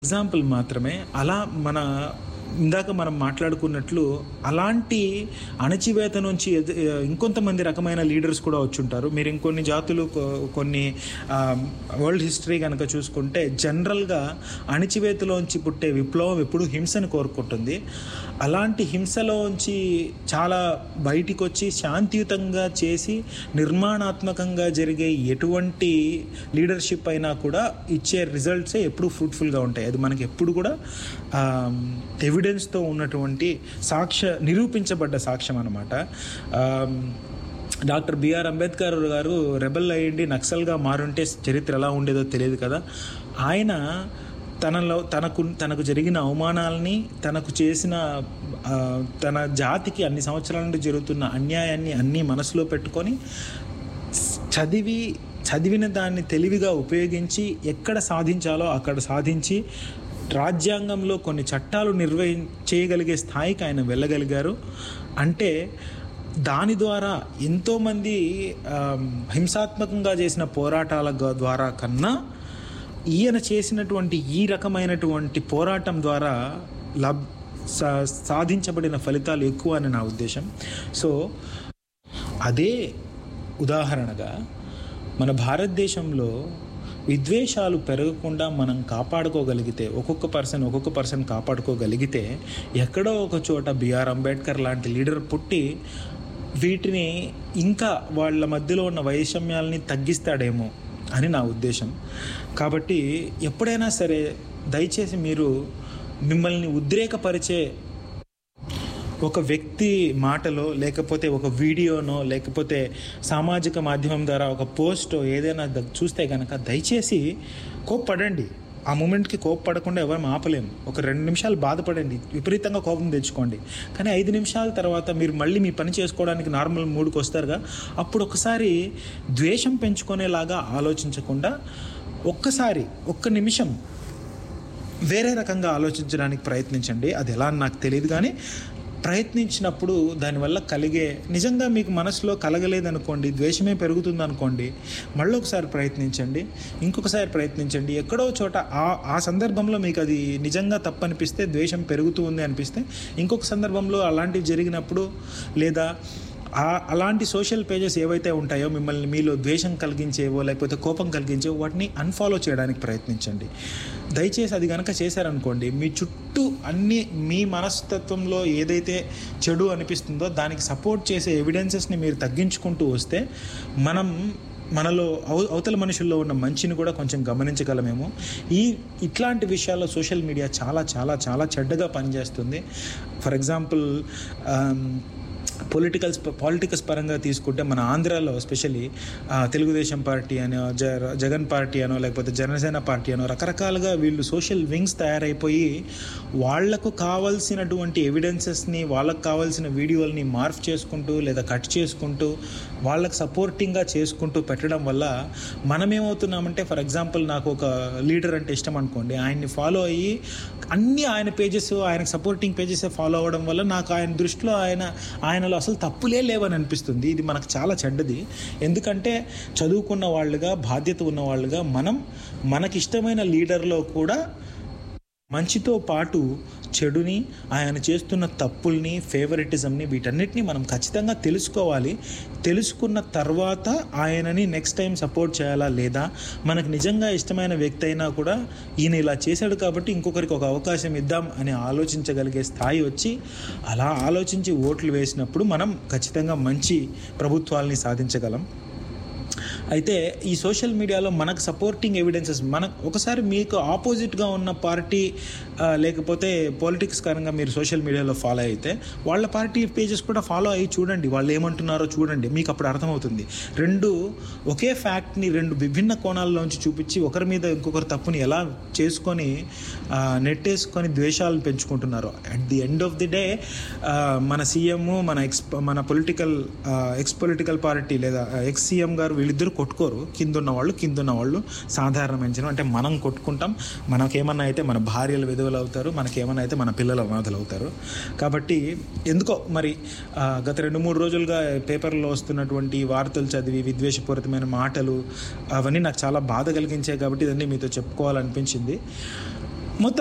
example మాత్రమే అలా మన ఇందాక మనం మాట్లాడుకున్నట్లు అలాంటి అణచివేత నుంచి ఎద- ఇంకొంతమంది రకమైన లీడర్స్ కూడా వచ్చుంటారు మీరు ఇంకొన్ని జాతులు కొ- కొన్ని వరల్డ్ హిస్టరీ కనుక చూసుకుంటే జనరల్గా అణచివేతలోంచి పుట్టే విప్లవం ఎప్పుడు హింసను కోరుకుంటుంది అలాంటి హింసలోంచి చాలా బయటికి వచ్చి శాంతియుతంగా చేసి నిర్మాణాత్మకంగా జరిగే ఎటువంటి లీడర్షిప్ అయినా కూడా ఇచ్చే రిజల్ట్సే ఎప్పుడు ఫ్రూట్ఫుల్గా ఉంటాయి అది మనకి ఎప్పుడు కూడా ఎవిడెన్స్తో ఉన్నటువంటి సాక్ష్య నిరూపించబడ్డ సాక్ష్యం అనమాట డాక్టర్ బిఆర్ అంబేద్కర్ గారు రెబల్ అయ్యిండి నక్సల్గా మారుంటే చరిత్ర ఎలా ఉండేదో తెలియదు కదా ఆయన తనలో తనకు తనకు జరిగిన అవమానాలని తనకు చేసిన ఆ, తన జాతికి అన్ని సంవత్సరాల నుండి జరుగుతున్న అన్యాయాన్ని అన్నీ మనసులో పెట్టుకొని చదివి చదివిన దాన్ని తెలివిగా ఉపయోగించి ఎక్కడ సాధించాలో అక్కడ సాధించి రాజ్యాంగంలో కొన్ని చట్టాలు నిర్వహి చేయగలిగే స్థాయికి ఆయన వెళ్ళగలిగారు అంటే దాని ద్వారా ఎంతోమంది ఆమ్, హింసాత్మకంగా చేసిన పోరాటాల గ- ద్వారా కన్నా ఈయన చేసినటువంటి ఈ రకమైనటువంటి పోరాటం ద్వారా లబ్ సా- సాధించబడిన ఫలితాలు ఎక్కువ అని నా ఉద్దేశం సో అదే ఉదాహరణగా మన భారతదేశంలో విద్వేషాలు పెరగకుండా మనం కాపాడుకోగలిగితే ఒక్కొక్క పర్సన్ ఒక్కొక్క పర్సన్ కాపాడుకోగలిగితే ఎక్కడో ఒక చోట బిఆర్ అంబేద్కర్ లాంటి లీడర్ పుట్టి వీటిని ఇంకా వాళ్ళ మధ్యలో ఉన్న వైషమ్యాలని తగ్గిస్తాడేమో అని నా ఉద్దేశం కాబట్టి ఎప్పుడైనా సరే దయచేసి మీరు మిమ్మల్ని ఉద్రేకపరిచే ఒక వ్యక్తి మాటలో లేకపోతే ఒక వీడియోనో లేకపోతే సామాజిక మాధ్యమం ద్వారా ఒక పోస్టో ఏదైనా ద- చూస్తే కనుక దయచేసి కోప్పడండి ఆ మూమెంట్కి కోప్పడకుండా ఎవరు ఆపలేము ఒక రెండు నిమిషాలు బాధపడండి విపరీతంగా కోపం తెచ్చుకోండి కానీ ఐదు నిమిషాల తర్వాత మీరు మళ్ళీ మీ పని చేసుకోవడానికి నార్మల్ మూడ్కి వస్తారుగా అప్పుడు ఒకసారి ద్వేషం పెంచుకునేలాగా ఆలోచించకుండా ఒక్కసారి ఒక్క నిమిషం వేరే రకంగా ఆలోచించడానికి ప్రయత్నించండి అది ఎలా అని నాకు తెలియదు కానీ ప్రయత్నించినప్పుడు దానివల్ల కలిగే నిజంగా మీకు మనసులో కలగలేదనుకోండి ద్వేషమే పెరుగుతుంది అనుకోండి మళ్ళీ ఒకసారి ప్రయత్నించండి ఇంకొకసారి ప్రయత్నించండి ఎక్కడో చోట ఆ ఆ సందర్భంలో మీకు అది నిజంగా తప్పు అనిపిస్తే ద్వేషం పెరుగుతూ ఉంది అనిపిస్తే ఇంకొక సందర్భంలో అలాంటివి జరిగినప్పుడు లేదా ఆ అలాంటి సోషల్ పేజెస్ ఏవైతే ఉంటాయో మిమ్మల్ని మీలో ద్వేషం కలిగించేవో లేకపోతే కోపం కలిగించేవో వాటిని అన్ఫాలో చేయడానికి ప్రయత్నించండి దయచేసి అది కనుక చేశారనుకోండి మీ చుట్టూ అన్ని మీ మనస్తత్వంలో ఏదైతే చెడు అనిపిస్తుందో దానికి సపోర్ట్ చేసే ఎవిడెన్సెస్ని మీరు తగ్గించుకుంటూ వస్తే మనం మనలో అవ అవతల మనుషుల్లో ఉన్న మంచిని కూడా కొంచెం గమనించగలమేమో ఈ ఇట్లాంటి విషయాల్లో సోషల్ మీడియా చాలా చాలా చాలా చెడ్డగా పనిచేస్తుంది ఫర్ ఎగ్జాంపుల్ పొలిటికల్స్ పాలిటికల్స్ పరంగా తీసుకుంటే మన ఆంధ్రాలో ఎస్పెషల్లీ తెలుగుదేశం పార్టీ అనో జ జగన్ పార్టీ అనో లేకపోతే జనసేన పార్టీ అనో రకరకాలుగా వీళ్ళు సోషల్ వింగ్స్ తయారైపోయి వాళ్లకు కావాల్సినటువంటి ఎవిడెన్సెస్ని వాళ్ళకు కావాల్సిన వీడియోల్ని మార్ఫ్ చేసుకుంటూ లేదా కట్ చేసుకుంటూ వాళ్ళకి సపోర్టింగ్గా చేసుకుంటూ పెట్టడం వల్ల మనం ఏమవుతున్నామంటే ఫర్ ఎగ్జాంపుల్ నాకు ఒక లీడర్ అంటే ఇష్టం అనుకోండి ఆయన్ని ఫాలో అయ్యి అన్ని ఆయన పేజెస్ ఆయనకు సపోర్టింగ్ పేజెస్ ఫాలో అవ్వడం వల్ల నాకు ఆయన దృష్టిలో ఆయన ఆయనలో అసలు తప్పులే లేవని అనిపిస్తుంది ఇది మనకు చాలా చెడ్డది ఎందుకంటే చదువుకున్న వాళ్ళుగా బాధ్యత ఉన్న వాళ్ళుగా మనం మనకిష్టమైన లీడర్లో కూడా మంచితో పాటు చెడుని ఆయన చేస్తున్న తప్పుల్ని ఫేవరెటిజంని వీటన్నిటిని మనం ఖచ్చితంగా తెలుసుకోవాలి తెలుసుకున్న తర్వాత ఆయనని నెక్స్ట్ టైం సపోర్ట్ చేయాలా లేదా మనకు నిజంగా ఇష్టమైన వ్యక్తి అయినా కూడా ఈయన ఇలా చేశాడు కాబట్టి ఇంకొకరికి ఒక అవకాశం ఇద్దాం అని ఆలోచించగలిగే స్థాయి వచ్చి అలా ఆలోచించి ఓట్లు వేసినప్పుడు మనం ఖచ్చితంగా మంచి ప్రభుత్వాల్ని సాధించగలం అయితే ఈ సోషల్ మీడియాలో మనకు సపోర్టింగ్ ఎవిడెన్సెస్ మన ఒకసారి మీకు ఆపోజిట్గా ఉన్న పార్టీ ఆ, లేకపోతే పాలిటిక్స్ కారణంగా మీరు సోషల్ మీడియాలో ఫాలో అయితే వాళ్ళ పార్టీ పేజెస్ కూడా ఫాలో అయ్యి చూడండి వాళ్ళు ఏమంటున్నారో చూడండి మీకు అప్పుడు అర్థమవుతుంది రెండు ఒకే ఫ్యాక్ట్ని రెండు విభిన్న కోణాల్లోంచి చూపించి ఒకరి మీద ఇంకొకరి తప్పుని ఎలా చేసుకొని ఆ, నెట్టేసుకొని ద్వేషాలు పెంచుకుంటున్నారు at the end of the day మన సీఎం మన ఎక్స్ మన పొలిటికల్ ఎక్స్ పొలిటికల్ పార్టీ లేదా ఎక్స్ సీఎం గారు వీళ్ళిద్దరూ కొట్టుకోరు కింద ఉన్న వాళ్ళు కింద ఉన్న వాళ్ళు సాధారణ అంటే మనం కొట్టుకుంటాం మనకేమన్నా అయితే మన భార్యలు విధవలు అవుతారు మనకేమన్నా అయితే మన పిల్లలు అనాథలు అవుతారు కాబట్టి ఎందుకో మరి ఆ, గత రెండు మూడు రోజులుగా పేపర్లో వస్తున్నటువంటి వార్తలు చదివి విద్వేషపూరితమైన మాటలు అవన్నీ నాకు చాలా బాధ కలిగించాయి కాబట్టి ఇదన్నీ మీతో చెప్పుకోవాలనిపించింది